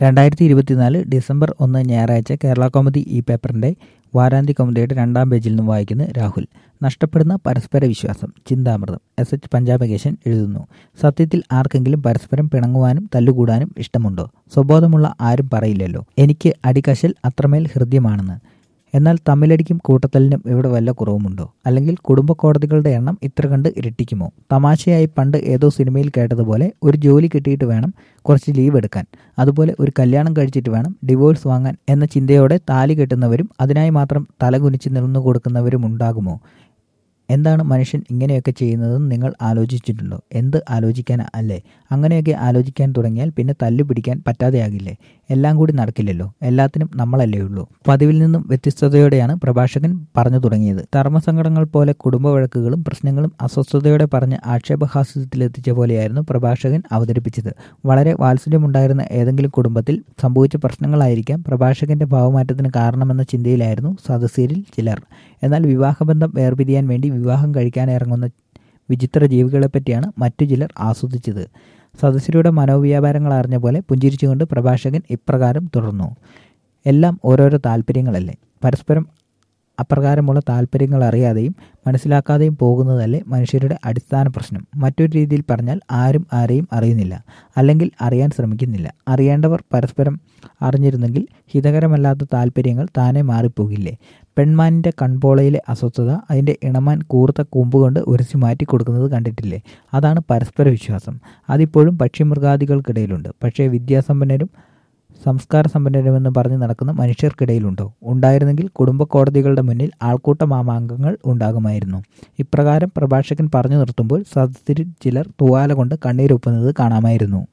രണ്ടായിരത്തി ഇരുപത്തിനാല് ഡിസംബർ ഒന്ന് ഞായറാഴ്ച കേരള കോമഡി ഈ പേപ്പറിന്റെ വാരാന്ത്യ കൗമുദിയുടെ രണ്ടാം പേജിൽ നിന്നും വായിക്കുന്നു രാഹുൽ നഷ്ടപ്പെടുന്ന പരസ്പര വിശ്വാസം ചിന്താമൃതം എസ് എച്ച് പഞ്ചാബകേശൻ എഴുതുന്നു സത്യത്തിൽ ആർക്കെങ്കിലും പരസ്പരം പിണങ്ങുവാനും തല്ലുകൂടാനും ഇഷ്ടമുണ്ടോ സ്വബോധമുള്ള ആരും പറയില്ലല്ലോ എനിക്ക് അടികശൽ അത്രമേൽ ഹൃദ്യമാണെന്ന് എന്നാൽ തമ്മിലടിക്കും കൂട്ടത്തലിനും ഇവിടെ വല്ല കുറവുമുണ്ടോ അല്ലെങ്കിൽ കുടുംബ കോടതികളുടെ എണ്ണം ഇത്ര കണ്ട് ഇരട്ടിക്കുമോ തമാശയായി പണ്ട് ഏതോ സിനിമയിൽ കേട്ടതുപോലെ ഒരു ജോലി കിട്ടിയിട്ട് വേണം കുറച്ച് ലീവ് എടുക്കാൻ അതുപോലെ ഒരു കല്യാണം കഴിച്ചിട്ട് വേണം ഡിവോഴ്സ് വാങ്ങാൻ എന്ന ചിന്തയോടെ താലി കെട്ടുന്നവരും അതിനായി മാത്രം തലകുനിച്ച് നിന്നു കൊടുക്കുന്നവരും ഉണ്ടാകുമോ എന്താണ് മനുഷ്യൻ ഇങ്ങനെയൊക്കെ ചെയ്യുന്നതെന്ന് നിങ്ങൾ ആലോചിച്ചിട്ടുണ്ടോ എന്ത് ആലോചിക്കാൻ അല്ലേ അങ്ങനെയൊക്കെ ആലോചിക്കാൻ തുടങ്ങിയാൽ പിന്നെ തല്ലു പിടിക്കാൻ പറ്റാതെയാകില്ലേ എല്ലാം കൂടി നടക്കില്ലല്ലോ എല്ലാത്തിനും നമ്മളല്ലേ ഉള്ളൂ പതിവിൽ നിന്നും വ്യത്യസ്തതയോടെയാണ് പ്രഭാഷകൻ പറഞ്ഞു തുടങ്ങിയത് ധർമ്മസങ്കടങ്ങൾ പോലെ കുടുംബ വഴക്കുകളും പ്രശ്നങ്ങളും അസ്വസ്ഥതയോടെ പറഞ്ഞ് ആക്ഷേപഹാസ്യത്തിലെത്തിച്ച പോലെയായിരുന്നു പ്രഭാഷകൻ അവതരിപ്പിച്ചത് വളരെ വാത്സല്യമുണ്ടായിരുന്ന ഏതെങ്കിലും കുടുംബത്തിൽ സംഭവിച്ച പ്രശ്നങ്ങളായിരിക്കാം പ്രഭാഷകന്റെ ഭാവമാറ്റത്തിന് കാരണമെന്ന ചിന്തയിലായിരുന്നു സദസ്യരിൽ ചിലർ എന്നാൽ വിവാഹബന്ധം വേർപിരിയാൻ വേണ്ടി വിവാഹം കഴിക്കാനിറങ്ങുന്ന വിചിത്ര ജീവികളെപ്പറ്റിയാണ് മറ്റു ചിലർ ആസ്വദിച്ചത് സദസ്യരുടെ മനോവ്യാപാരങ്ങൾ അറിഞ്ഞ പോലെ പുഞ്ചിരിച്ചുകൊണ്ട് പ്രഭാഷകൻ ഇപ്രകാരം തുടർന്നു എല്ലാം ഓരോരോ താല്പര്യങ്ങളല്ലേ പരസ്പരം അപ്രകാരമുള്ള താല്പര്യങ്ങൾ അറിയാതെയും മനസ്സിലാക്കാതെയും പോകുന്നതല്ലേ മനുഷ്യരുടെ അടിസ്ഥാന പ്രശ്നം മറ്റൊരു രീതിയിൽ പറഞ്ഞാൽ ആരും ആരെയും അറിയുന്നില്ല അല്ലെങ്കിൽ അറിയാൻ ശ്രമിക്കുന്നില്ല അറിയേണ്ടവർ പരസ്പരം അറിഞ്ഞിരുന്നെങ്കിൽ ഹിതകരമല്ലാത്ത താല്പര്യങ്ങൾ താനെ മാറിപ്പോകില്ലേ പെൺമാനിൻ്റെ കൺപോളയിലെ അസ്വസ്ഥത അതിൻ്റെ ഇണമാൻ കൂർത്ത കൂമ്പുകൊണ്ട് ഉരസി മാറ്റി കൊടുക്കുന്നത് കണ്ടിട്ടില്ലേ അതാണ് പരസ്പര വിശ്വാസം അതിപ്പോഴും പക്ഷിമൃഗാദികൾക്കിടയിലുണ്ട് പക്ഷേ വിദ്യാസമ്പന്നരും സംസ്കാര സമ്പന്നരുമെന്ന് പറഞ്ഞ് നടക്കുന്ന മനുഷ്യർക്കിടയിലുണ്ടോ ഉണ്ടായിരുന്നെങ്കിൽ കുടുംബ കോടതികളുടെ മുന്നിൽ ആൾക്കൂട്ട മാമാങ്കങ്ങൾ ഉണ്ടാകുമായിരുന്നു ഇപ്രകാരം പ്രഭാഷകൻ പറഞ്ഞു നിർത്തുമ്പോൾ സദസ്സിൽ ചിലർ തുവാല കൊണ്ട് കണ്ണീരൊപ്പുന്നത് കാണാമായിരുന്നു